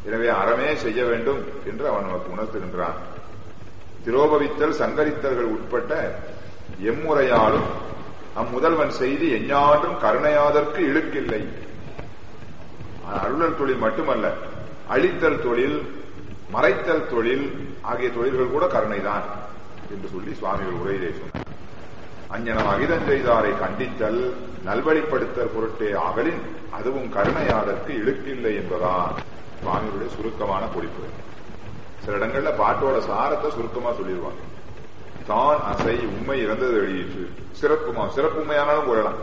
எனவே அறமே செய்ய வேண்டும் என்று அவன் நமக்கு உணர்த்துகின்றான் திரோபவித்தல் சங்கரித்தல்கள் உட்பட்ட எம்முறையாலும் அம்முதல்வன் செய்தி எஞ்ஞான்றும் கருணையாதற்கு இழுக்கில்லை அருளல் தொழில் மட்டுமல்ல அழித்தல் தொழில் மறைத்தல் தொழில் ஆகிய தொழில்கள் கூட கருணைதான் என்று சொல்லி சுவாமிகள் உரையிலே சொன்னார் அஞ்ஞனம் அகிதம் செய்தாரை கண்டித்தல் நல்வழிப்படுத்தல் பொருட்டே அகலின் அதுவும் கருணையாதற்கு இழுக்கில்லை என்பதான் சுவாமிகளுடைய சுருக்கமான குறிப்பு சில இடங்கள்ல பாட்டோட சாரத்தை சுருக்கமா சொல்லிடுவாங்க தான் அசை உண்மை இறந்தது வெளியிற்று சிறப்புமா சிறப்புமையானாலும் கூறலாம்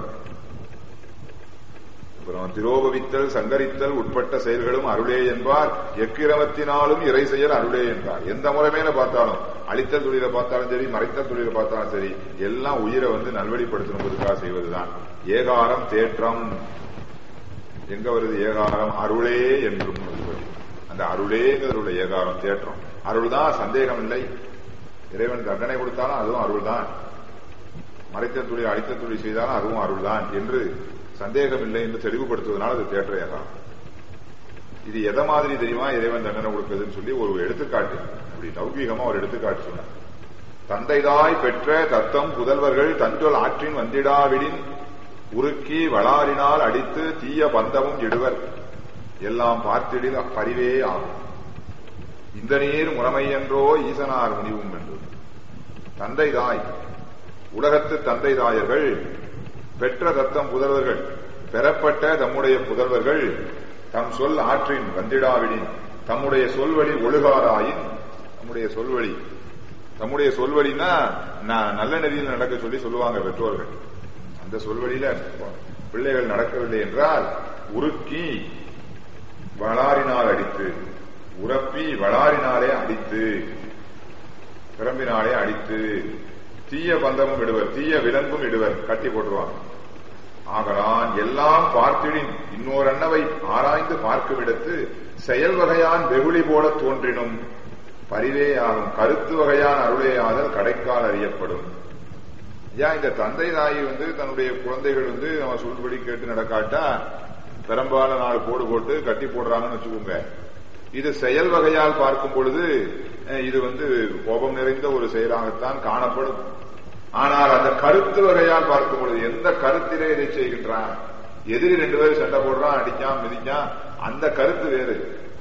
அப்புறம் திரோபவித்தல் சங்கரித்தல் உட்பட்ட செயல்களும் அருளே என்பார் எக்கிரமத்தினாலும் இறை செயல் அருளே என்பார் எந்த முறைமையில பார்த்தாலும் அழித்தல் தொழில பார்த்தாலும் சரி மறைத்தல் தொழில பார்த்தாலும் சரி எல்லாம் உயிரை வந்து நல்வழிப்படுத்தணுங்கிறதுக்காக செய்வதுதான் ஏகாரம் தேற்றம் எங்க வருது ஏகாரம் அருளே என்றும் வருவது. அந்த அருளேங்கிறதுள்ள ஏகாரம் தேற்றம் அருள்தான் சந்தேகம் இல்லை இறைவன் தண்டனை கொடுத்தாலும் அதுவும் அருள்தான் மறைத்த தொழில் அழித்த தொழில் செய்தாலும் அதுவும் அருள்தான் என்று சந்தேகம் இல்லை என்று தெளிவுபடுத்துவதனால அது தேற்ற ஏகாரம் இது எதை மாதிரி தெரியுமா இறைவன் தண்டனை கொடுக்குதுன்னு சொல்லி ஒரு எடுத்துக்காட்டு அப்படி லௌகீகமா ஒரு எடுத்துக்காட்டு சொன்னார் தந்தைதாய் பெற்ற தத்தம் புதல்வர்கள் தஞ்சொல் ஆற்றின் வந்திடாவிடின் உருக்கி வளாரினால் அடித்து தீய பந்தமும் இடுவர் எல்லாம் பார்த்திடில் பரிவே ஆகும் இந்த நீர் முறைமை என்றோ ஈசனார் முனிவும் என்று தந்தை தாய் உலகத்து தந்தை தாயர்கள் பெற்ற தத்தம் புதல்வர்கள் பெறப்பட்ட தம்முடைய புதல்வர்கள் தம் சொல் ஆற்றின் வந்திடாவிடின் தம்முடைய சொல்வழி ஒழுகாராயின் தம்முடைய சொல்வழி தம்முடைய சொல்வழின்னா நான் நல்ல நெறியில் நடக்க சொல்லி சொல்லுவாங்க பெற்றோர்கள் அந்த சொல்வழியில பிள்ளைகள் நடக்கவில்லை என்றால் உருக்கி வளாரினால் அடித்து உரப்பி வளாரினாலே அடித்து பிறம்பினாலே அடித்து தீய பந்தமும் இடுவர் தீய விலங்கும் இடுவர் கட்டி போட்டுருவாங்க ஆகலான் எல்லாம் பார்த்திடின் இன்னொரு அண்ணவை ஆராய்ந்து பார்க்கும் இடத்து செயல் வகையான் வெகுளி போல தோன்றினும் பரிவே ஆகும் கருத்து வகையான அருளேயாதல் கடைக்கால் அறியப்படும் ஏன் இந்த தந்தை தாய் வந்து தன்னுடைய குழந்தைகள் வந்து நம்ம சொல்படி கேட்டு நடக்காட்டா பெரும்பாலும் நாலு கோடு போட்டு கட்டி போடுறாங்கன்னு வச்சுக்கோங்க இது செயல் வகையால் பார்க்கும் பொழுது அஹ், இது வந்து கோபம் நிறைந்த ஒரு செயலாகத்தான் காணப்படும் ஆனால் அந்த கருத்து வகையால் பார்க்கும் பொழுது எந்த கருத்திலே இதை செய்கின்றான் எதிரி ரெண்டு பேரும் சண்டை போடுறான் அடிக்கான் மிதிக்கான் அந்த கருத்து வேறு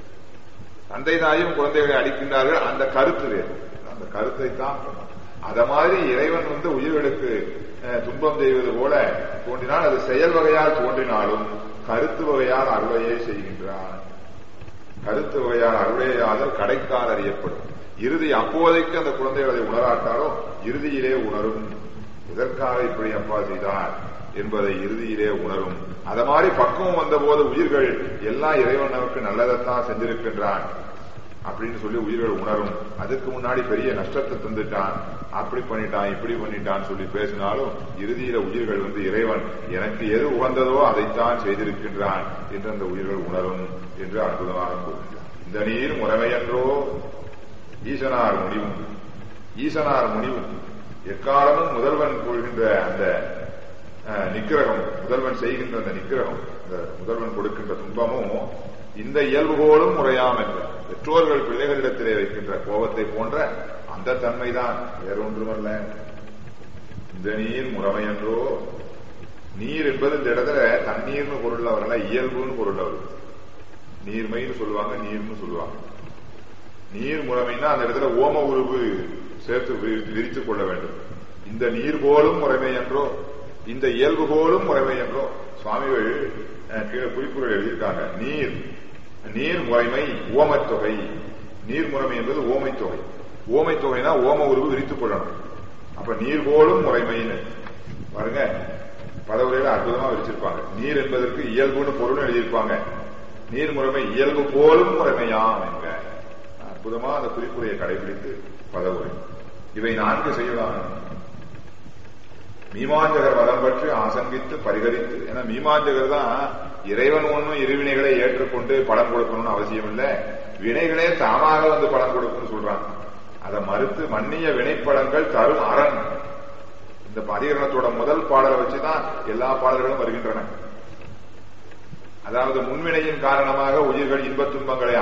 தந்தை தாயும் குழந்தைகளை அடிக்கின்றார்கள் அந்த கருத்து வேறு அந்த கருத்தை தான் அத மாதிரி இறைவன் வந்து உயிர்களுக்கு அஹ், துன்பம் செய்வது போல தோன்றினால் அது செயல் வகையால் தோன்றினாலும் கருத்து வகையால் அருளையே செய்கின்றான் கருத்து வகையால் அருளையாதல் கடைக்கால் அறியப்படும் இறுதி அப்போதைக்கு அந்த குழந்தைகள் அதை உணராட்டாலோ இறுதியிலே உணரும் இதற்காக இப்படி அப்பா செய்தார் என்பதை இறுதியிலே உணரும் அத மாதிரி பக்குவம் வந்தபோது உயிர்கள் எல்லாம் இறைவன் நமக்கு நல்லதைத்தான் செஞ்சிருக்கின்றான் அப்படின்னு சொல்லி உயிர்கள் உணரும் அதுக்கு முன்னாடி பெரிய நஷ்டத்தை தந்துட்டான் அப்படி பண்ணிட்டான் இப்படி பண்ணிட்டான் சொல்லி பேசினாலும் இறுதியில உயிர்கள் வந்து இறைவன் எனக்கு எது உகந்ததோ அதைத்தான் செய்திருக்கின்றான் என்று அந்த உயிர்கள் உணரும் என்று அற்புதமாக கூறுகிறார் இந்த நீர் முறைமையன்றோ ஈசனார் முடிவும் ஈசனார் முடிவும் எக்காலமும் முதல்வன் கொள்கின்ற அந்த அஹ், நிக்கிரகம் முதல்வன் செய்கின்ற அந்த நிக்கிரகம் அந்த முதல்வன் கொடுக்கின்ற துன்பமும் இந்த இயல்புகோலும் முறையாம் என்ற பெற்றோர்கள் பிள்ளைகளிடத்திலே வைக்கின்ற கோபத்தை போன்ற அந்த தன்மைதான் வேறொன்றுமல்ல இந்த நீர் முறைமையன்றோ நீர் என்பது இந்த இடத்துல தண்ணீர்னு பொருள் வரல இயல்புன்னு பொருள் வருது நீர்மைன்னு சொல்லுவாங்க நீர்னு சொல்லுவாங்க நீர் முறைமைன்னா அந்த இடத்துல ஓம உருவு சேர்த்து வி- விரித்துக் கொள்ள வேண்டும் இந்த நீர் போலும் முறைமை என்றோ இந்த இயல்பு போலும் முறைமை என்றோ சுவாமிகள் அஹ், கீழே குறிப்புகள் எழுதியிருக்காங்க நீர் நீர் முறைமை ஓமத்தொகை நீர் முறைமை என்பது ஓமை தொகை ஓமை தொகைனா ஓம உருவு விரித்துக் கொள்ளணும் அப்ப நீர் போலும் முறைமைன்னு பாருங்க பதவுரையில அற்புதமா விரிச்சிருப்பாங்க நீர் என்பதற்கு இயல்புன்னு பொருள் எழுதியிருப்பாங்க நீர் முறைமை இயல்பு போலும் முறைமையாம் என்க அற்புதமா அந்த குறிப்புரையை கடைபிடித்து பதவுரை இவை நான்கு செய்யலாம் மீமாஞ்சகர் வரம் பற்றி ஆசங்கித்து பரிகரித்து ஏன்னா மீமாஞ்சகர் தான் இறைவன் ஒன்றும் இருவினைகளை ஏற்றுக்கொண்டு பலன் கொடுக்கணும்னு அவசியம் இல்லை வினைகளே தாமாக வந்து பலன் கொடுக்கணும்னு சொல்றாங்க அதை மறுத்து மன்னிய வினைப்பலன்கள் தரும் அரண் இந்த பரிகரணத்தோட முதல் பாடலை வச்சுதான் எல்லா பாடல்களும் வருகின்றன அதாவது முன்வினையின் காரணமாக உயிர்கள் இன்பத் துன்பங்களை